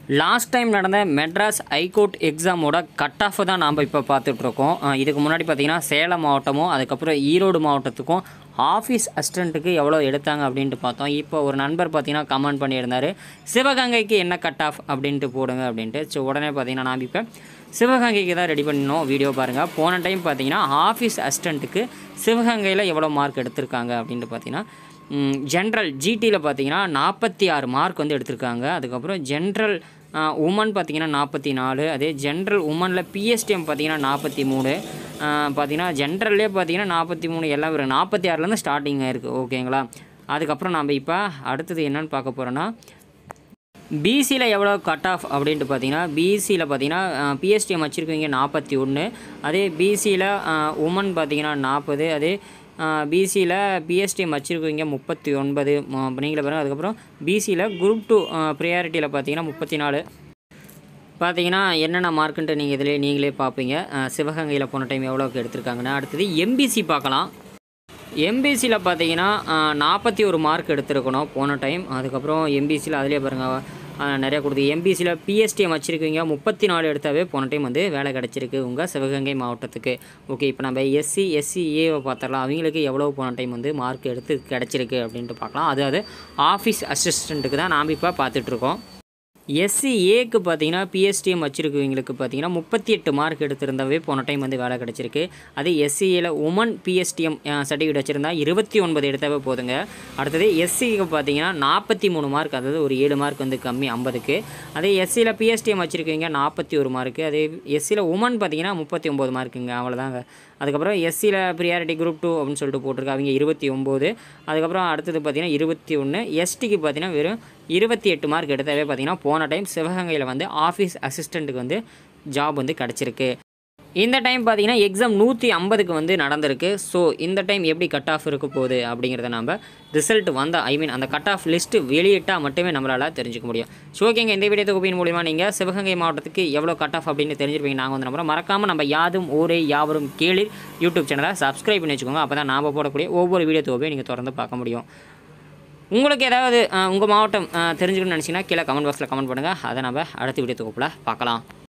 last time நடந்த Madras high court எக்ஸாமோட cut off தான் நாம் இப்போ பார்த்துட்ருக்கோம் இதுக்கு முன்னாடி பார்த்தீங்கன்னா சேலம் மாவட்டமும் அதுக்கப்புறம் ஈரோடு மாவட்டத்துக்கும் ஆஃபீஸ் அசிஸ்டண்ட்டுக்கு எவ்வளோ எடுத்தாங்க அப்படின்ட்டு பார்த்தோம் இப்போ ஒரு நண்பர் பார்த்தீங்கன்னா கமெண்ட் பண்ணியிருந்தார் சிவகங்கைக்கு என்ன கட் ஆஃப் அப்படின்ட்டு போடுங்க அப்படின்ட்டு ஸோ உடனே பார்த்தீங்கன்னா நான் இப்போ சிவகங்கைக்கு தான் ரெடி பண்ணணும் வீடியோ பாருங்கள் போன டைம் பார்த்தீங்கன்னா ஆஃபீஸ் அசிஸ்டண்ட்டுக்கு சிவகங்கையில் எவ்வளோ மார்க் எடுத்திருக்காங்க அப்படின்ட்டு பார்த்தீங்கன்னா ஜென்ரல் ஜிடியில் பார்த்தீங்கன்னா நாற்பத்தி ஆறு மார்க் வந்து எடுத்திருக்காங்க அதுக்கப்புறம் ஜென்ரல் உமன் பார்த்தீங்கன்னா நாற்பத்தி நாலு அதே ஜென்ரல் உமனில் பிஎஸ்டிஎம் பார்த்தீங்கன்னா நாற்பத்தி மூணு பார்த்தீங்கன்னா ஜென்ரல்லே பார்த்தீங்கன்னா நாற்பத்தி மூணு எல்லாம் ஒரு நாற்பத்தி ஆறுலேருந்து ஸ்டார்டிங் இருக்குது ஓகேங்களா அதுக்கப்புறம் நம்ம இப்போ அடுத்தது என்னன்னு பார்க்க போகிறோன்னா பிசியில் எவ்வளோ கட் ஆஃப் அப்படின்ட்டு பார்த்தீங்கன்னா பிசியில் பார்த்தீங்கன்னா பிஎஸ்டிஎம் வச்சுருக்கீங்க நாற்பத்தி ஒன்று அதே பிசியில் உமன் பார்த்தீங்கன்னா நாற்பது அதே பிசியில் பிஎஸ்டிஎம் வச்சுருக்கீங்க முப்பத்தி ஒன்பது நீங்களே பாருங்கள் அதுக்கப்புறம் பிசியில் குரூப் டூ ப்ரியாரிட்டியில் பார்த்தீங்கன்னா முப்பத்தி நாலு பார்த்தீங்கன்னா என்னென்ன மார்க்குன்ட்டு நீங்கள் இதிலே நீங்களே பார்ப்பீங்க சிவகங்கையில் போன டைம் எவ்வளோக்கு எடுத்திருக்காங்கன்னா அடுத்தது எம்பிசி பார்க்கலாம் எம்பிசியில் பார்த்தீங்கன்னா நாற்பத்தி ஒரு மார்க் எடுத்திருக்கணும் போன டைம் அதுக்கப்புறம் எம்பிசியில் அதிலே பாருங்கள் நிறையா கொடுத்து எம்பிசியில் பிஎஸ்டிஎம் வச்சுருக்கீங்க முப்பத்தி நாலு எடுத்தாவே போன டைம் வந்து வேலை கிடச்சிருக்கு உங்கள் சிவகங்கை மாவட்டத்துக்கு ஓகே இப்போ நம்ம எஸ்சி எஸ்சி ஏவை பார்த்துடலாம் அவங்களுக்கு எவ்வளோ போன டைம் வந்து மார்க் எடுத்து கிடச்சிருக்கு அப்படின்ட்டு பார்க்கலாம் அதாவது ஆஃபீஸ் அசிஸ்டண்ட்டுக்கு தான் நாம் இப்போ பார்த்துட்ருக்கோம் எஸ்சி ஏக்கு பார்த்தீங்கன்னா பிஎஸ்டிஎம் வச்சுருக்கவங்களுக்கு பார்த்தீங்கன்னா முப்பத்தி எட்டு மார்க் எடுத்திருந்தாவே போன டைம் வந்து வேலை கிடச்சிருக்கு அதே எஸ்சியில் உமன் பிஎஸ்டிஎம் சர்டிஃபிகேட் வச்சுருந்தா இருபத்தி ஒன்பது எடுத்தாவே போதுங்க அடுத்தது எஸ்சிக்கு பார்த்தீங்கன்னா நாற்பத்தி மூணு மார்க் அதாவது ஒரு ஏழு மார்க் வந்து கம்மி ஐம்பதுக்கு அதே எஸ்சியில் பிஎஸ்டிஎம் வச்சுருக்கீங்க நாற்பத்தி ஒரு மார்க்கு அதே எஸ்சியில் உமன் பார்த்தீங்கன்னா முப்பத்தி ஒம்பது மார்க்குங்க அவ்வளோதாங்க அதுக்கப்புறம் எஸ்சியில் ப்ரியாரிட்டி குரூப் டூ அப்படின்னு சொல்லிட்டு போட்டிருக்கு அவங்க இருபத்தி ஒம்பது அதுக்கப்புறம் அடுத்தது பார்த்தீங்கன்னா இருபத்தி ஒன்று எஸ்டிக்கு பார்த்தீங்கன்னா வெறும் இருபத்தி எட்டு மார்க் எடுத்தாவே பார்த்தீங்கன்னா போன டைம் சிவகங்கையில் வந்து ஆஃபீஸ் அசிஸ்டண்ட்டுக்கு வந்து ஜாப் வந்து கிடச்சிருக்கு இந்த டைம் பார்த்தீங்கன்னா எக்ஸாம் நூற்றி ஐம்பதுக்கு வந்து நடந்திருக்கு ஸோ இந்த டைம் எப்படி கட் ஆஃப் இருக்க போகுது அப்படிங்கிறத நம்ம ரிசல்ட் வந்த ஐ மீன் அந்த கட் ஆஃப் லிஸ்ட்டு வெளியிட்டால் மட்டுமே நம்மளால் தெரிஞ்சுக்க முடியும் ஸோ ஓகேங்க இந்த வீடியோ தொகுப்பின் மூலிமா நீங்கள் சிவகங்கை மாவட்டத்துக்கு எவ்வளோ கட் ஆஃப் அப்படின்னு தெரிஞ்சிருப்பீங்க நாங்கள் வந்து நம்புறோம் மறக்காமல் நம்ம யாதும் ஊரே யாவரும் கேளிர் யூடியூப் சேனலை சப்ஸ்கிரைப் பண்ணி வச்சுக்கோங்க அப்போ தான் நாம் போடக்கூடிய ஒவ்வொரு வீடியோ தொகுப்பையும் நீங்கள் தொடர்ந்து பார்க்க முடியும் உங்களுக்கு ஏதாவது உங்கள் மாவட்டம் தெரிஞ்சுக்கணும்னு நினச்சிங்கன்னா கீழே கமெண்ட் பாக்ஸில் கமெண்ட் பண்ணுங்கள் அதை நம்ம அடுத்த வீடியோ தொகுப்பில் பார்க்கலாம்